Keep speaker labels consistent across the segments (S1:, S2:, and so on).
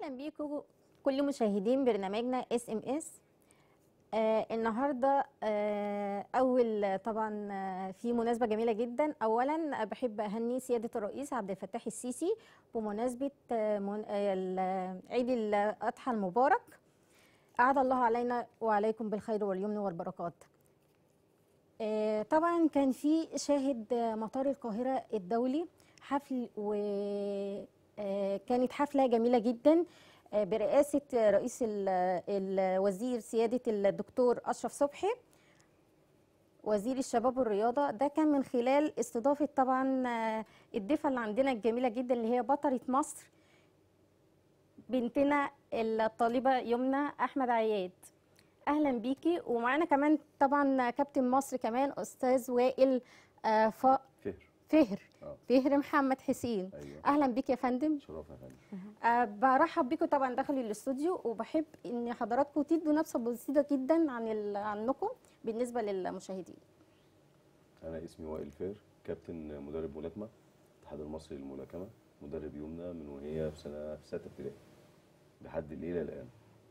S1: اهلا بيكم كل مشاهدين برنامجنا اس ام اس النهارده آه اول طبعا آه، في مناسبه جميله جدا اولا بحب اهني سياده الرئيس عبد الفتاح السيسي بمناسبه آه، من- آه، ال- عيد الاضحى المبارك اعاد الله علينا وعليكم بالخير واليمن والبركات آه، طبعا كان في شاهد آه، مطار القاهرة الدولي حفل وكانت حفلة جميلة جدا آه، برئاسة آه، رئيس ال- الوزير سيادة الدكتور أشرف صبحي وزير الشباب والرياضة ده كان من خلال استضافة طبعا آه، الضيفة اللي عندنا الجميلة جدا اللي هي بطلة مصر بنتنا الطالبة يمنى أحمد عياد اهلا بيكي ومعانا كمان طبعا كابتن مصر كمان استاذ وائل آه، ف...
S2: فهر
S1: فهر
S2: اه
S1: فهر محمد حسين
S2: ايوه
S1: اهلا بيك يا فندم
S2: شرف يا فندم
S1: أه برحب بيكم طبعا داخل الاستوديو وبحب ان حضراتكم تدوا نبذه بسيطه جدا عن ال... عنكم بالنسبه للمشاهدين
S2: انا اسمي وائل فهر كابتن مدرب ملاكمه الاتحاد المصري للملاكمه مدرب يمنى من وهي في سنه في سته ابتدائي لحد الليله الان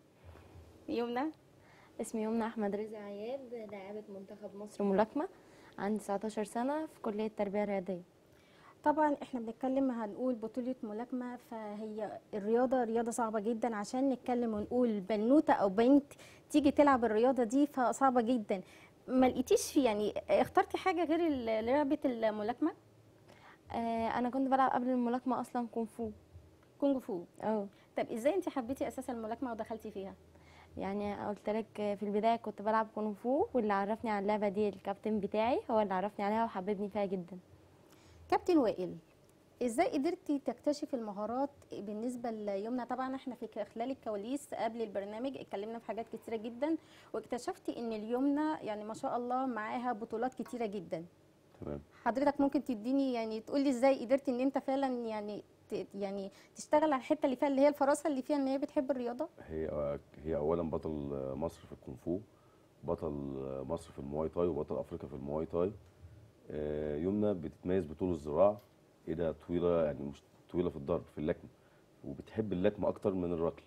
S1: يمنى
S3: اسمي يمنى احمد رزق عياد لاعبة منتخب مصر ملاكمة عندي 19 سنة في كلية التربية الرياضية
S1: طبعا احنا بنتكلم هنقول بطولة ملاكمة فهي الرياضة رياضة صعبة جدا عشان نتكلم ونقول بنوتة او بنت تيجي تلعب الرياضة دي فصعبة جدا ما لقيتيش في يعني اخترتي حاجة غير ال- لعبة الملاكمة
S3: آه انا كنت بلعب قبل الملاكمة اصلا كونغ فو
S1: كونج فو
S3: اه
S1: طب ازاي انت حبيتي اساسا الملاكمة ودخلتي فيها
S3: يعني قلت لك في البداية كنت بلعب كونغ فو واللي عرفني على اللعبة دي الكابتن بتاعي هو اللي عرفني عليها وحببني فيها جدا
S1: كابتن وائل ازاي قدرتي تكتشفي المهارات بالنسبه ليمنى طبعا احنا في خلال الكواليس قبل البرنامج اتكلمنا في حاجات كتيره جدا واكتشفتي ان اليمنى يعني ما شاء الله معاها بطولات كتيره جدا
S2: تمام
S1: حضرتك ممكن تديني يعني تقولي ازاي قدرتي ان انت فعلا يعني ت- يعني تشتغل على الحته اللي فيها اللي هي الفراسه اللي فيها ان هي بتحب الرياضه
S2: هي هي اولا بطل مصر في الكونغ فو بطل مصر في المواي تاي وبطل افريقيا في المواي تاي آه، يمنى بتتميز بطول الذراع ايدها طويله يعني مش طويله في الضرب في اللكم وبتحب اللكم اكتر من الركل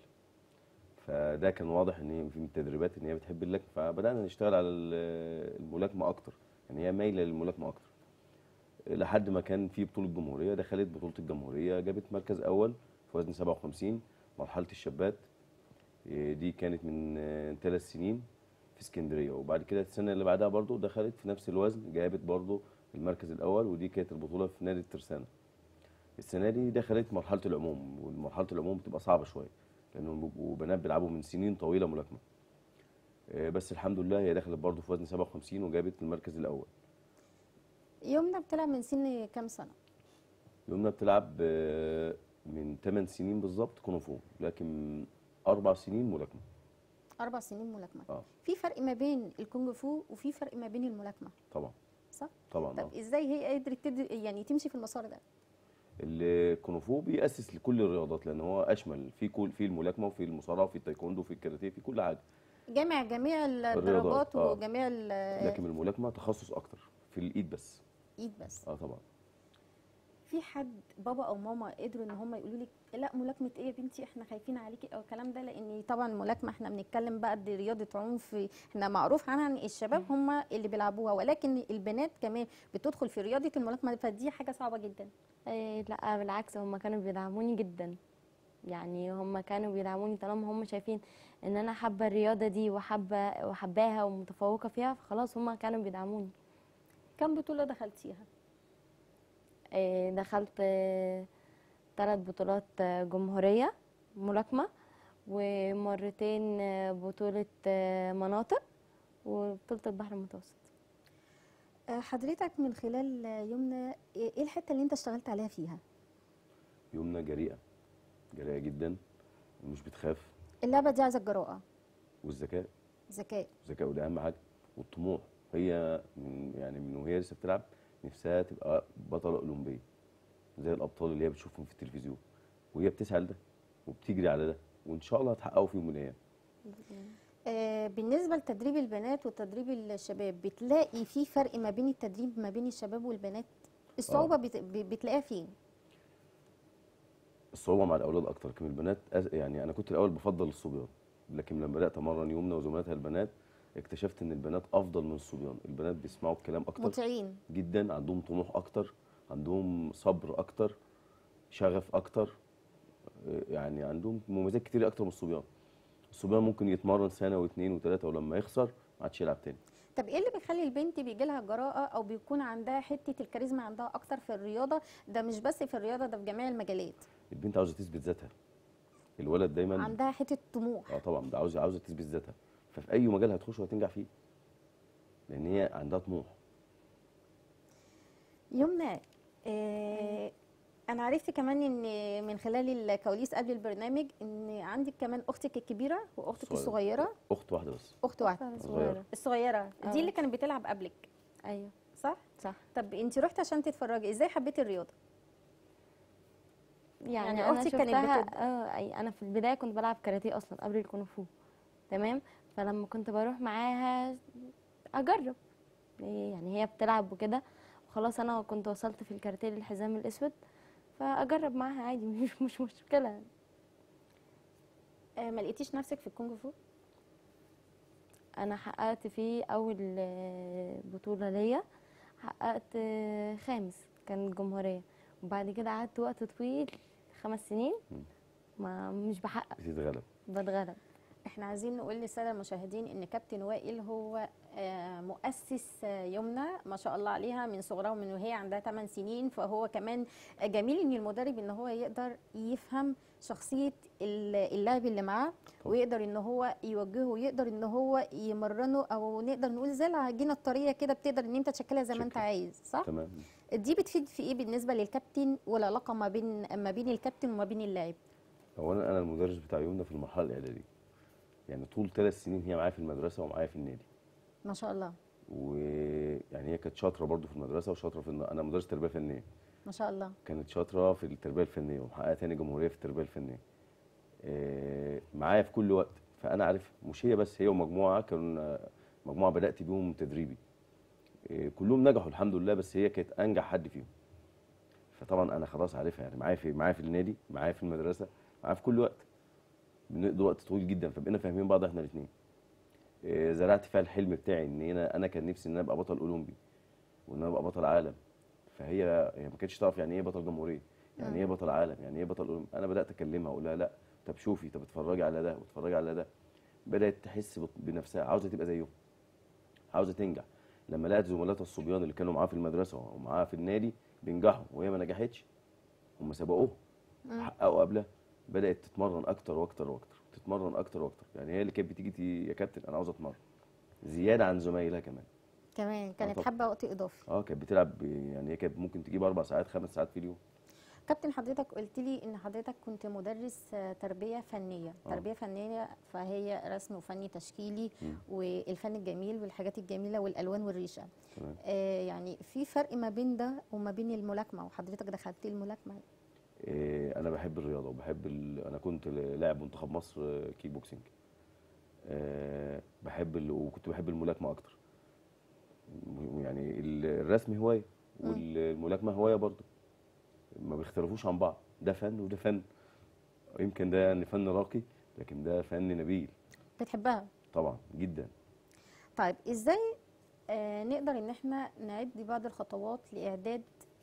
S2: فده كان واضح ان هي في التدريبات ان هي بتحب اللكم فبدانا نشتغل على ال- الملاكمه اكتر يعني هي مايله للملاكمه اكتر لحد ما كان في بطوله جمهوريه دخلت بطوله الجمهوريه جابت مركز اول في وزن 57 مرحله الشابات إيه، دي كانت من ثلاث سنين في اسكندريه وبعد كده السنه اللي بعدها برضو دخلت في نفس الوزن جابت برضو المركز الاول ودي كانت البطوله في نادي الترسانه السنه دي دخلت مرحله العموم ومرحله العموم بتبقى صعبه شويه لانهم بيبقوا بنات بيلعبوا من سنين طويله ملاكمه إيه، بس الحمد لله هي دخلت برضو في وزن 57 وجابت المركز الاول
S1: يمنى بتلعب من سن كام سنه
S2: يومنا بتلعب آه، من 8 سنين بالظبط كونغ فو لكن اربع سنين ملاكمه
S1: اربع سنين ملاكمه
S2: اه
S1: في فرق ما بين الكونج فو وفي فرق ما بين الملاكمه
S2: طبعا
S1: صح
S2: طبعا
S1: طب
S2: اه
S1: ازاي هي قدرت تد- يعني تمشي في المسار ده
S2: الكونغ فو بيأسس لكل الرياضات لان هو اشمل في كل في الملاكمه وفي المصارعه وفي التايكوندو وفي الكاراتيه في كل حاجه
S1: جامع جميع الدرجات
S2: الرياضات، آه.
S1: وجميع ال-
S2: لكن الملاكمه تخصص اكتر في الايد بس
S1: ايد بس
S2: اه طبعا
S1: في حد بابا او ماما قدروا ان هم يقولوا لك لا ملاكمه ايه يا بنتي احنا خايفين عليكي او الكلام ده لان طبعا ملاكمه احنا بنتكلم بقى دي رياضه عنف احنا معروف عنها ان الشباب هم اللي بيلعبوها ولكن البنات كمان بتدخل في رياضه الملاكمه فدي حاجه صعبه جدا
S3: آه لا بالعكس هم كانوا بيدعموني جدا يعني هم كانوا بيدعموني طالما هم شايفين ان انا حابه الرياضه دي وحابه وحباها ومتفوقه فيها فخلاص هم كانوا بيدعموني
S1: كم بطوله دخلتيها
S3: آه، دخلت ثلاث بطولات آه، جمهورية ملاكمة ومرتين آه، بطولة آه، مناطق وبطولة البحر المتوسط
S1: آه، حضرتك من خلال آه، يمنى ايه الحته اللي انت اشتغلت عليها فيها
S2: يومنا جريئه جريئه جدا ومش بتخاف
S1: اللعبه دي عايزه الجراءه
S2: والذكاء
S1: ذكاء
S2: الذكاء وده اهم حاجه والطموح هي من يعني من وهي لسه بتلعب نفسها تبقى بطله اولمبيه زي الابطال اللي هي بتشوفهم في التلفزيون وهي بتسعى لده وبتجري على ده وان شاء الله هتحققه في يوم من الايام
S1: آه، بالنسبه لتدريب البنات وتدريب الشباب بتلاقي في فرق ما بين التدريب ما بين الشباب والبنات الصعوبه بت- ب- بتلاقيها فين
S2: الصعوبه مع الاولاد اكتر لكن البنات أز- يعني انا كنت الاول بفضل الصبيان لكن لما بدات امرن يمنى وزملاتها البنات اكتشفت ان البنات افضل من الصبيان البنات بيسمعوا الكلام اكتر
S1: مطيعين
S2: جدا عندهم طموح اكتر عندهم صبر اكتر شغف اكتر آه، يعني عندهم مميزات كتير اكتر من الصبيان الصبيان ممكن يتمرن سنه واثنين وثلاثه ولما يخسر ما عادش يلعب تاني
S1: طب ايه اللي بيخلي البنت بيجي لها جراءه او بيكون عندها حته الكاريزما عندها اكتر في الرياضه ده مش بس في الرياضه ده في جميع المجالات
S2: البنت عاوزه تثبت ذاتها الولد دايما
S1: عندها حته طموح
S2: اه طبعا ده عاوزه عاوزه تثبت ذاتها ففي اي مجال هتخش وهتنجح فيه لان هي عندها طموح
S1: يمنى آه انا عرفت كمان ان من خلال الكواليس قبل البرنامج ان عندك كمان اختك الكبيره واختك
S2: صغيرة.
S1: الصغيره
S2: اخت واحده بس
S1: اخت واحده
S3: فعلا
S2: صغيرة.
S3: صغيرة
S1: الصغيره
S3: آه.
S1: دي اللي كانت بتلعب قبلك
S3: ايوه
S1: صح
S3: صح
S1: طب انت رحتي عشان تتفرجي ازاي حبيتي الرياضه
S3: يعني,
S1: يعني
S3: انا
S1: أختك كانت
S3: شفتها
S1: بتد-
S3: اه أي- انا في البدايه كنت بلعب كاراتيه اصلا قبل الكونغ فو تمام فلما كنت بروح معاها اجرب إيه يعني هي بتلعب وكده وخلاص انا كنت وصلت في الكاراتيه للحزام الاسود فاجرب معاها عادي مش مش مشكله
S1: آه ما لقيتيش نفسك في الكونغ فو
S3: انا حققت فيه اول آه، بطوله ليا حققت آه، خامس كان الجمهوريه وبعد كده قعدت وقت طويل خمس سنين
S2: مم.
S3: ما مش بحقق
S2: بتتغلب
S3: بتغلب
S1: احنا عايزين نقول للساده المشاهدين ان كابتن وائل هو آه، مؤسس آه، يمنى ما شاء الله عليها من صغرها ومن وهي عندها 8 سنين فهو كمان جميل ان المدرب ان هو يقدر يفهم شخصيه ال- اللاعب اللي معاه ويقدر ان هو يوجهه ويقدر ان هو يمرنه او نقدر نقول زي العجينه الطريه كده بتقدر ان انت تشكلها زي ما انت
S2: تشكل.
S1: عايز صح
S2: تمام
S1: دي بتفيد في ايه بالنسبه للكابتن والعلاقه ما بين ما بين الكابتن وما بين اللاعب
S2: اولا انا المدرس بتاع يومنا في المرحله الاعداديه يعني طول ثلاث سنين هي معايا في المدرسه ومعايا في النادي
S1: ما شاء الله
S2: ويعني هي كانت شاطره برضو في المدرسه وشاطره في الن- انا مدرس تربيه فنيه
S1: ما شاء الله
S2: كانت شاطره في التربيه الفنيه ومحققه تاني جمهوريه في التربيه الفنيه آه، معايا في كل وقت فانا عارف مش هي بس هي ومجموعه كان مجموعه بدات بيهم تدريبي آه، كلهم نجحوا الحمد لله بس هي كانت انجح حد فيهم فطبعا انا خلاص عارفها يعني معايا في معايا في النادي معايا في المدرسه معايا في كل وقت بنقضي وقت طويل جدا فبقينا فاهمين بعض احنا الاثنين زرعت فيها الحلم بتاعي ان انا انا كان نفسي ان انا ابقى بطل اولمبي وان انا ابقى بطل عالم فهي هي ما كانتش تعرف يعني ايه بطل جمهوريه يعني ايه بطل عالم يعني ايه بطل اولمبي انا بدات اكلمها اقول لها لا طب شوفي طب اتفرجي على ده واتفرجي على ده بدات تحس بط- بنفسها عاوزه تبقى زيهم عاوزه تنجح لما لقت زملاتها الصبيان اللي كانوا معاها في المدرسه ومعاها في النادي بينجحوا وهي ما نجحتش هم سبقوها حققوا قبلها بدات تتمرن اكتر واكتر واكتر تتمرن اكتر واكتر يعني هي اللي كانت بتيجي تي- يا كابتن انا عاوزه اتمرن زياده عن زمايلها كمان
S1: كمان كانت
S2: طبعا.
S1: حابه وقت اضافي
S2: اه كانت بتلعب ب- يعني هي كانت ممكن تجيب اربع ساعات خمس ساعات في اليوم
S1: كابتن حضرتك قلت لي ان حضرتك كنت مدرس آه، تربيه فنيه
S2: آه.
S1: تربيه فنيه فهي رسم وفني تشكيلي
S2: مم.
S1: والفن الجميل والحاجات الجميله والالوان والريشه
S2: تمام
S1: آه يعني في فرق ما بين ده وما بين الملاكمه وحضرتك دخلت الملاكمه
S2: إيه انا بحب الرياضه وبحب ال... انا كنت لاعب منتخب مصر آه، كيك بوكسينج آه، بحب ال... وكنت بحب الملاكمه اكتر م- يعني ال- الرسم هوايه والملاكمه هوايه برضه ما بيختلفوش عن بعض ده فن وده فن يمكن ده يعني فن راقي لكن ده فن نبيل
S1: بتحبها
S2: طبعا جدا
S1: طيب ازاي آه نقدر ان احنا نعد بعض الخطوات لاعداد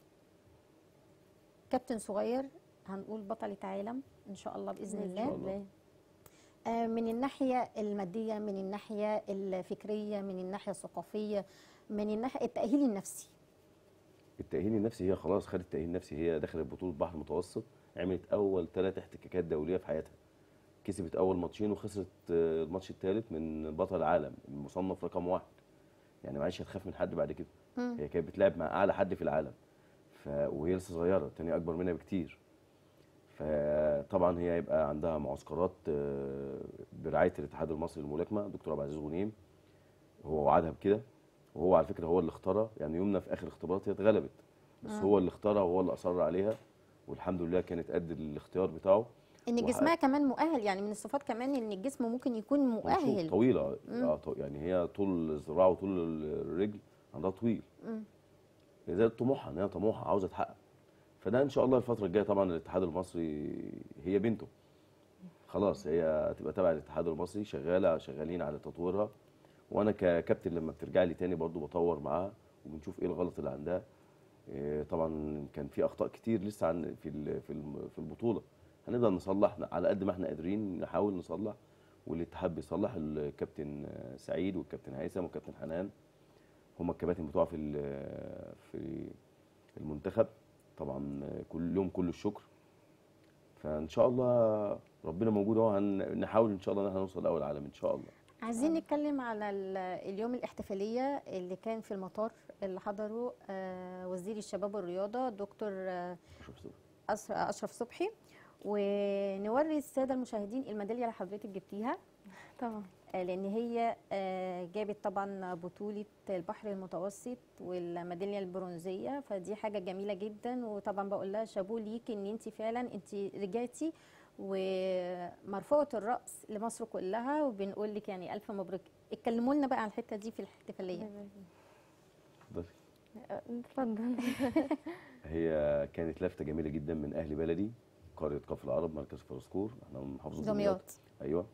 S1: كابتن صغير هنقول بطلة عالم ان شاء الله باذن
S2: شاء
S1: الله
S2: الله.
S1: آه، من الناحية المادية من الناحية الفكرية من الناحية الثقافية من الناحية التأهيل النفسي
S2: التأهيل النفسي هي خلاص خدت تأهيل نفسي هي دخلت بطولة بحر المتوسط عملت أول ثلاث احتكاكات دولية في حياتها كسبت أول ماتشين وخسرت آه، الماتش الثالث من بطل العالم المصنف رقم واحد يعني معلش هتخاف من حد بعد كده
S1: مم.
S2: هي كانت بتلعب مع أعلى حد في العالم ف... وهي لسه صغيرة التانية أكبر منها بكتير فطبعا هي هيبقى عندها معسكرات آه، برعاية الاتحاد المصري للملاكمة دكتور عبد العزيز غنيم هو وعدها بكده وهو على فكره هو اللي اختارها يعني يومنا في اخر اختبارات هي اتغلبت بس
S1: آه.
S2: هو اللي اختارها وهو اللي اصر عليها والحمد لله كانت قد الاختيار بتاعه
S1: ان
S2: وح-
S1: جسمها كمان مؤهل يعني من الصفات كمان ان الجسم ممكن يكون
S2: وطول-
S1: مؤهل
S2: طويله
S1: مم.
S2: آه طو- يعني هي طول الذراع وطول الرجل عندها طويل
S1: مم.
S2: ده طموحها ان هي طموحها عاوزه تحقق فده ان شاء الله الفتره الجايه طبعا الاتحاد المصري هي بنته خلاص هي هتبقى تبع الاتحاد المصري شغاله شغالين على تطويرها وانا ككابتن لما بترجع لي تاني برضو بطور معاها وبنشوف ايه الغلط اللي عندها إيه، طبعا كان في اخطاء كتير لسه عن في ال- في الم- في البطوله هنقدر نصلح على قد ما احنا قادرين نحاول نصلح والاتحاد بيصلح الكابتن آه، سعيد والكابتن هيثم والكابتن حنان هم الكباتن بتوع في ال- في المنتخب طبعا آه، كل يوم كل الشكر فان شاء الله ربنا موجود اهو هنحاول ان شاء الله ان احنا نوصل لاول العالم ان شاء الله
S1: عايزين نتكلم على ال- اليوم الاحتفالية اللي كان في المطار اللي حضره آه، وزير الشباب والرياضة دكتور آه،
S2: شوف صدق.
S1: أس- أشرف صبحي ونوري السادة المشاهدين الميدالية اللي حضرتك جبتيها
S3: طبعا
S1: آه، لأن هي آه، جابت طبعا بطولة البحر المتوسط والميدالية البرونزية فدي حاجة جميلة جدا وطبعا بقول لها شابوه ليكي ان انت فعلا انت رجعتي ومرفوعة الرأس لمصر كلها وبنقول لك يعني ألف مبروك اتكلموا لنا بقى عن الحتة دي في الاحتفالية
S2: اتفضلي.
S3: اتفضل
S2: هي كانت لفته جميله جدا من اهل بلدي قريه كفر العرب مركز فرسكور احنا من محافظه دمياط
S1: دمياط
S2: ايوه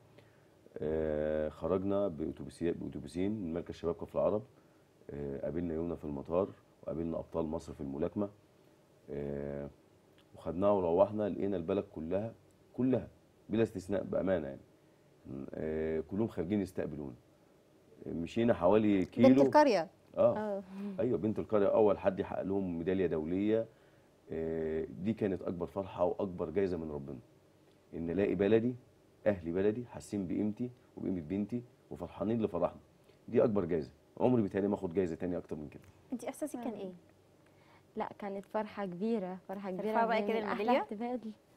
S2: آه خرجنا باتوبيسين باتوبيسين من مركز شباب كفر العرب آه قابلنا يومنا في المطار وقابلنا ابطال مصر في الملاكمه آه وخدناها وروحنا لقينا البلد كلها كلها بلا استثناء بامانه يعني آه كلهم خارجين يستقبلونا آه، مشينا حوالي
S1: بنت
S2: كيلو
S1: القرية
S2: اه
S3: اه
S2: ايوه بنت القريه اول حد يحقق لهم ميداليه دوليه آه، دي كانت اكبر فرحه واكبر جايزه من ربنا ان الاقي بلدي اهلي بلدي حاسين بقيمتي وبقيمه بنتي وفرحانين لفرحنا دي اكبر جايزه عمري بيتهيألي ما اخد جايزه تانية اكتر من كده
S1: انت احساسك كان ايه؟
S3: لا كانت فرحة كبيرة فرحة كبيرة
S1: ارفعوا بقى
S3: من
S1: كده
S3: أحلى
S1: الميدالية.
S3: احتفال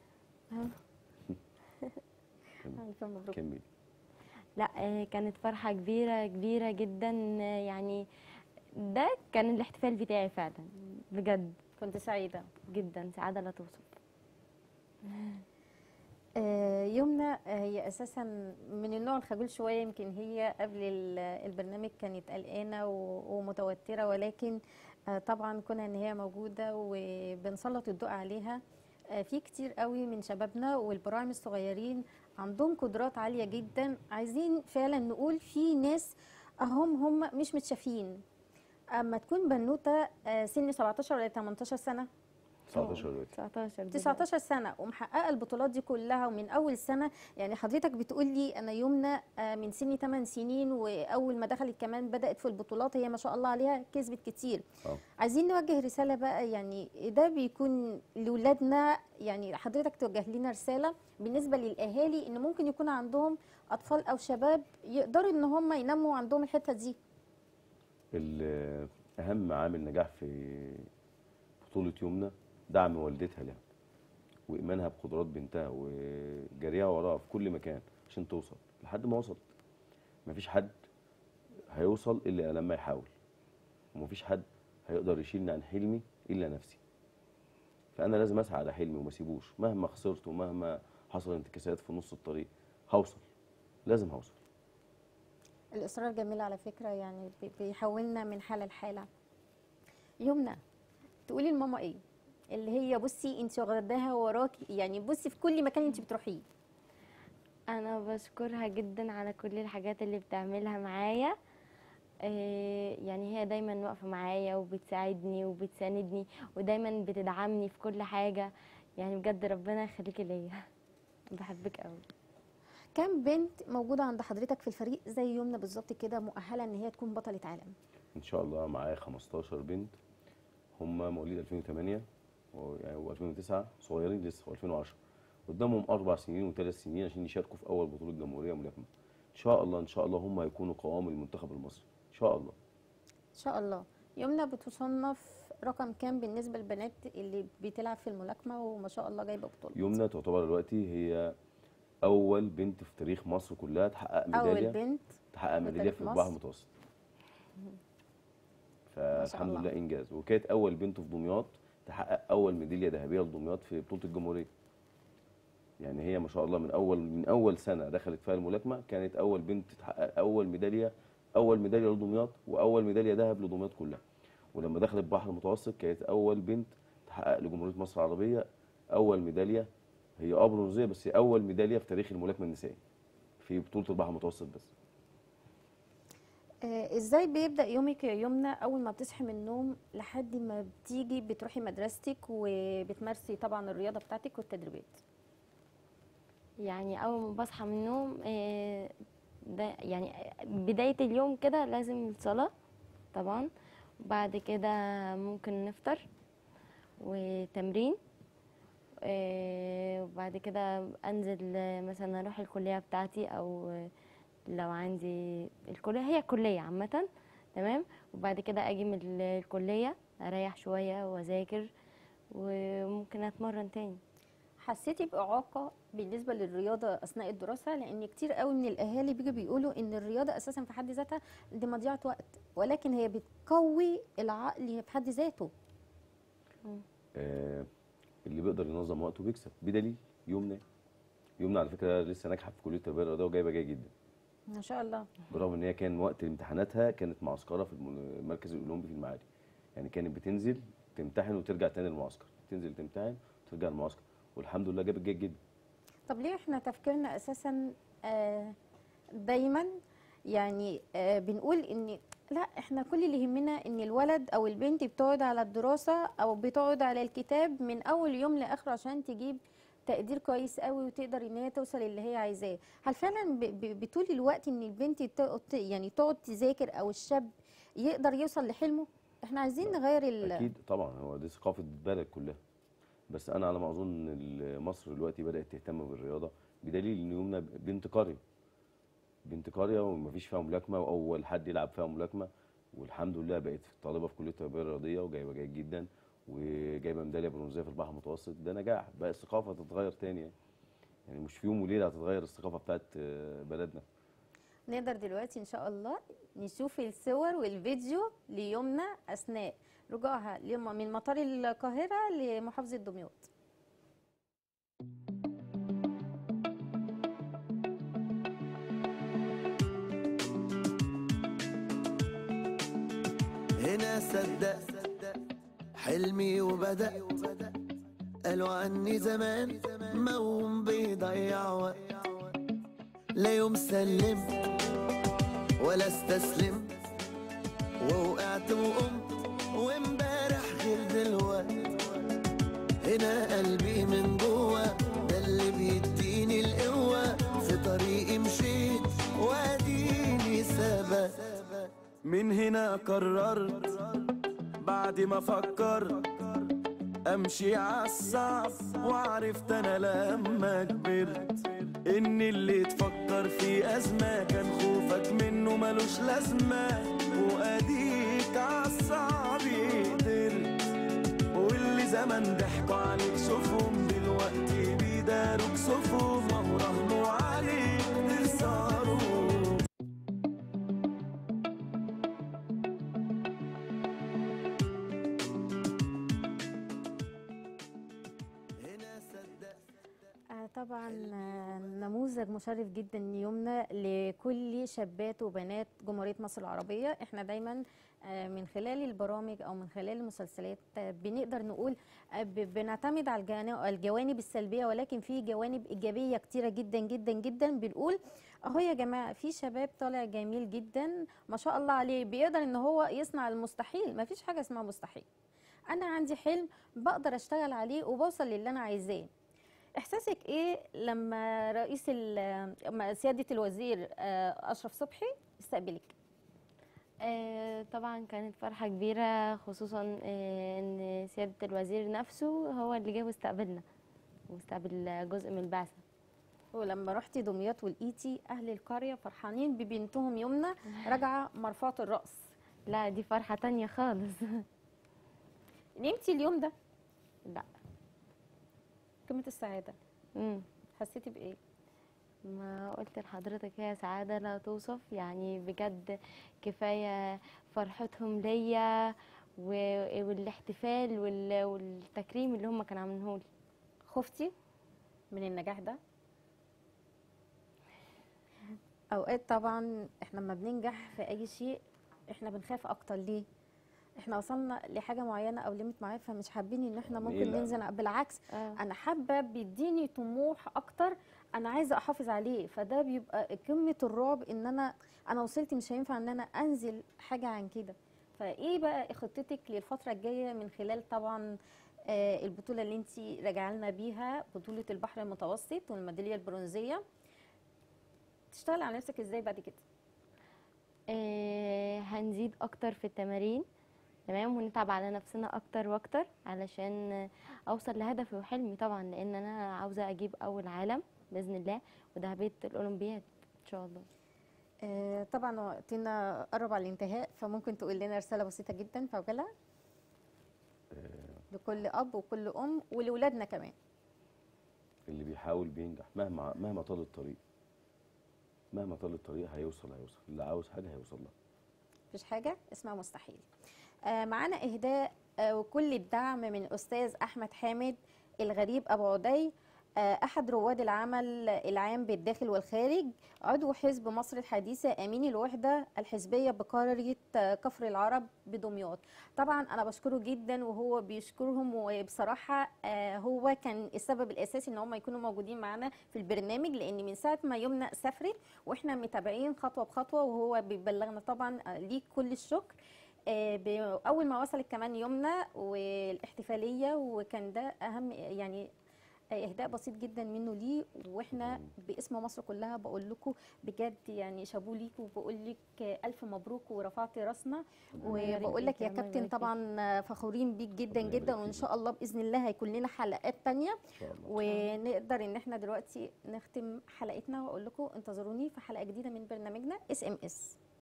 S1: ألف مبروك
S2: كمل
S3: لا آه، كانت فرحة كبيرة كبيرة جدا آه، يعني ده كان الاحتفال بتاعي فعلا بجد
S1: كنت سعيدة
S3: جدا سعادة لا توصف
S1: آه، يمنى آه، هي اساسا من النوع الخجول شويه يمكن هي قبل ال- البرنامج كانت قلقانه و- ومتوتره ولكن آه، طبعا كونها ان هي موجوده وبنسلط الضوء عليها آه، في كتير قوي من شبابنا والبراعم الصغيرين عندهم قدرات عاليه جدا عايزين فعلا نقول في ناس اهم هم مش متشافين اما تكون بنوته آه، سن 17 ولا 18 سنه
S2: 19 دلوقتي
S3: 19 دلوقتي.
S1: 19 سنه ومحققه البطولات دي كلها ومن اول سنه يعني حضرتك بتقول لي انا يمنى آه، من سني 8 سنين واول ما دخلت كمان بدات في البطولات هي ما شاء الله عليها كسبت كتير
S2: اه
S1: عايزين نوجه رساله بقى يعني ده بيكون لاولادنا يعني حضرتك توجه لنا رساله بالنسبه للاهالي ان ممكن يكون عندهم اطفال او شباب يقدروا ان هم ينموا عندهم الحته دي
S2: ال- اهم عامل نجاح في بطوله يمنى دعم والدتها لها وايمانها بقدرات بنتها وجريها وراها في كل مكان عشان توصل لحد ما وصلت مفيش حد هيوصل الا لما يحاول ومفيش حد هيقدر يشيلني عن حلمي الا نفسي فانا لازم اسعى على حلمي وما اسيبوش مهما خسرت ومهما حصل انتكاسات في نص الطريق هوصل لازم هوصل
S1: الاصرار جميل على فكره يعني بي- بيحولنا من حاله لحاله يمنى تقولي لماما ايه اللي هي بصي انت واخداها وراكي يعني بصي في كل مكان انت بتروحيه
S3: انا بشكرها جدا على كل الحاجات اللي بتعملها معايا إيه، يعني هي دايما واقفه معايا وبتساعدني وبتساندني ودايما بتدعمني في كل حاجه يعني بجد ربنا يخليكي ليا بحبك قوي
S1: كام بنت موجوده عند حضرتك في الفريق زي يمنى بالظبط كده مؤهله ان هي تكون بطله عالم
S2: ان شاء الله معايا 15 بنت هم مواليد 2008 و- يعني و2009 صغيرين لسه و2010 قدامهم اربع سنين وثلاث سنين عشان يشاركوا في اول بطوله جمهوريه ملاكمه ان شاء الله ان شاء الله هم هيكونوا قوام المنتخب المصري ان شاء الله
S1: ان شاء الله يمنى بتصنف رقم كام بالنسبه للبنات اللي بتلعب في الملاكمه وما شاء الله جايبه بطوله
S2: يمنى تعتبر دلوقتي هي اول بنت في تاريخ مصر كلها تحقق
S1: اول
S2: ميداليه
S1: بنت
S2: تحقق
S1: في
S2: ميداليه
S1: تاريخ
S2: في
S1: مصر.
S2: البحر المتوسط فالحمد
S1: الله.
S2: لله انجاز وكانت اول بنت في دمياط تحقق اول ميداليه ذهبيه لدمياط في بطوله الجمهوريه يعني هي ما شاء الله من اول من اول سنه دخلت فيها الملاكمه كانت اول بنت تحقق اول ميداليه اول ميداليه لدمياط واول ميداليه ذهب لدمياط كلها ولما دخلت البحر المتوسط كانت اول بنت تحقق لجمهوريه مصر العربيه اول ميداليه هي اه برونزيه بس هي اول ميداليه في تاريخ الملاكمه النسائيه في بطوله البحر المتوسط بس
S1: آه، ازاي بيبدأ يومك يا يمنى اول ما بتصحي من النوم لحد ما بتيجي بتروحي مدرستك وبتمارسي طبعا الرياضة بتاعتك والتدريبات
S3: يعني اول ما بصحى من النوم آه، ده يعني بداية اليوم كده لازم الصلاة طبعا وبعد كده ممكن نفطر وتمرين آه، وبعد كده انزل آه، مثلا اروح الكلية بتاعتي او آه، لو عندي الكلية هي كلية عامة تمام وبعد كده اجي من ال- الكلية اريح شوية واذاكر وممكن اتمرن تاني
S1: حسيتي بإعاقة بالنسبة للرياضة أثناء الدراسة لأن كتير قوي من الأهالي بيجوا بيقولوا إن الرياضة أساسا في حد ذاتها دي مضيعة وقت ولكن هي بتقوي العقل في حد ذاته
S2: آه، اللي بيقدر ينظم وقته بيكسب بدليل يمنى يمنى على فكره لسه ناجحه في كليه التربيه الرياضيه وجايبه جيد جدا
S1: ما شاء الله
S2: برغم ان هي كان وقت امتحاناتها كانت معسكره في الم- المركز الاولمبي في المعادي يعني كانت بتنزل تمتحن وترجع تاني المعسكر تنزل تمتحن وترجع المعسكر والحمد لله جابت جيد جدا
S1: طب ليه احنا تفكيرنا أساسا آه، دايما يعني آه، بنقول إن لا احنا كل اللي يهمنا ان الولد او البنت بتقعد على الدراسة او بتقعد على الكتاب من اول يوم لاخره عشان تجيب تقدير كويس قوي وتقدر ان هي توصل اللي هي عايزاه هل فعلا ب- ب- بطول الوقت ان البنت تقعد يعني تقعد تذاكر او الشاب يقدر يوصل لحلمه احنا عايزين نغير ال
S2: اكيد طبعا هو دي ثقافه البلد كلها بس انا على ما اظن ان مصر دلوقتي بدات تهتم بالرياضه بدليل ان يومنا بنت قريه بنت قريه ومفيش فيها ملاكمه واول حد يلعب فيها ملاكمه والحمد لله بقت طالبه في كليه التربيه الرياضيه وجايبه جيد جدا وجايبه ميداليه برونزيه في البحر المتوسط ده نجاح بقى الثقافه تتغير تاني يعني. يعني مش في يوم وليله هتتغير الثقافه بتاعت آه، بلدنا
S1: نقدر دلوقتي ان شاء الله نشوف الصور والفيديو ليومنا اثناء رجوعها لم- من مطار القاهره لمحافظه دمياط
S4: هنا صدق حلمي وبدأ قالوا عني زمان موم بيضيع وقت لا يوم سلمت ولا استسلمت ووقعت وقمت وامبارح غير دلوقت هنا قلبي من جوه ده اللي بيديني القوة في طريقي مشيت واديني ثبت من هنا قررت بعد ما فكرت امشي عالصعب وعرفت انا لما كبرت ان اللي تفكر في ازمه كان خوفك منه ملوش لازمه واديك عالصعب قدرت واللي زمان ضحكوا عليك شوفهم دلوقتي بيداروك صفهم وهو راهنوا عليك تخسروا هنا صدق
S1: آه، طبعا آه، نموذج مشرف جدا يومنا لكل شابات وبنات جمهورية مصر العربية احنا دايما آه، من خلال البرامج او من خلال المسلسلات آه، بنقدر نقول آه، ب- بنعتمد على الجوانب- الجوانب السلبية ولكن في جوانب ايجابية كتيرة جدا جدا جدا بنقول اهو يا جماعة في شباب طالع جميل جدا ما شاء الله عليه بيقدر ان هو يصنع المستحيل ما فيش حاجة اسمها مستحيل انا عندي حلم بقدر اشتغل عليه وبوصل للي انا عايزاه احساسك ايه لما رئيس ال- لما سياده الوزير آه، اشرف صبحي استقبلك
S3: آه، طبعا كانت فرحة كبيرة خصوصا آه، ان سيادة الوزير نفسه هو اللي جه واستقبلنا واستقبل جزء من البعثة
S1: ولما رحتي دمياط ولقيتي اهل القريه فرحانين ببنتهم يمنى راجعه مرفوعه الراس
S3: لا دي فرحة تانية خالص
S1: نمتي اليوم ده
S3: لا
S1: قمه السعاده
S3: مم.
S1: حسيتي بايه
S3: ما قلت لحضرتك هي سعادة لا توصف يعني بجد كفاية فرحتهم ليا و- والاحتفال وال- والتكريم اللي هم كانوا عاملينه لي
S1: خفتي من النجاح ده اوقات طبعا احنا لما بننجح في اي شيء احنا بنخاف اكتر ليه احنا وصلنا لحاجه معينه او ليميت معين فمش حابين ان احنا
S2: يعني
S1: ممكن
S2: إيه لا؟
S1: ننزل بالعكس
S3: اه
S1: انا حابه بيديني طموح اكتر انا عايزه احافظ عليه فده بيبقى قمه الرعب ان انا انا وصلت مش هينفع ان انا انزل حاجه عن كده فايه بقى خطتك للفتره الجايه من خلال طبعا آه، البطوله اللي انت راجعه لنا بيها بطوله البحر المتوسط والميداليه البرونزيه تشتغل على نفسك ازاي بعد كده
S3: آه، هنزيد اكتر في التمارين تمام ونتعب على نفسنا اكتر واكتر علشان اوصل لهدفي وحلمي طبعا لان انا عاوزه اجيب اول عالم باذن الله وذهبيه الاولمبياد ان شاء الله
S1: آه، طبعا وقتنا قرب على الانتهاء فممكن تقول لنا رساله بسيطه جدا في عجاله لكل اب وكل ام ولولادنا كمان
S2: اللي بيحاول بينجح مهما مهما طال الطريق مهما طال الطريق هيوصل هيوصل اللي عاوز حاجه هيوصل لها
S1: مفيش حاجه اسمها مستحيل آه، معانا اهداء آه، وكل الدعم من الاستاذ احمد حامد الغريب ابو عدي آه، احد رواد العمل العام بالداخل والخارج عضو حزب مصر الحديثه امين الوحده الحزبيه بقريه آه، كفر العرب بدمياط طبعا انا بشكره جدا وهو بيشكرهم وبصراحه آه، هو كان السبب الاساسي ان هم يكونوا موجودين معانا في البرنامج لان من ساعه ما يمنى سافرت واحنا متابعين خطوه بخطوه وهو بيبلغنا طبعا آه، ليه كل الشكر آه، ب- اول ما وصلت كمان يمنى والاحتفاليه وكان ده اهم يعني آه، اهداء بسيط جدا منه ليه واحنا باسم مصر كلها بقول لكم بجد يعني شابوه ليك وبقول لك آه، الف مبروك ورفعتي راسنا
S3: الله يبارك
S1: وبقول لك
S3: فيك،
S1: يا
S3: الله
S1: كابتن
S3: يبارك فيك.
S1: طبعا آه، فخورين بيك جدا
S2: الله
S1: جدا
S2: يبارك
S1: وان
S2: فيك.
S1: شاء الله باذن الله هيكون لنا حلقات تانية
S2: ان شاء الله
S1: ونقدر ان احنا دلوقتي نختم حلقتنا واقول لكم انتظروني في حلقه جديده من برنامجنا اس ام اس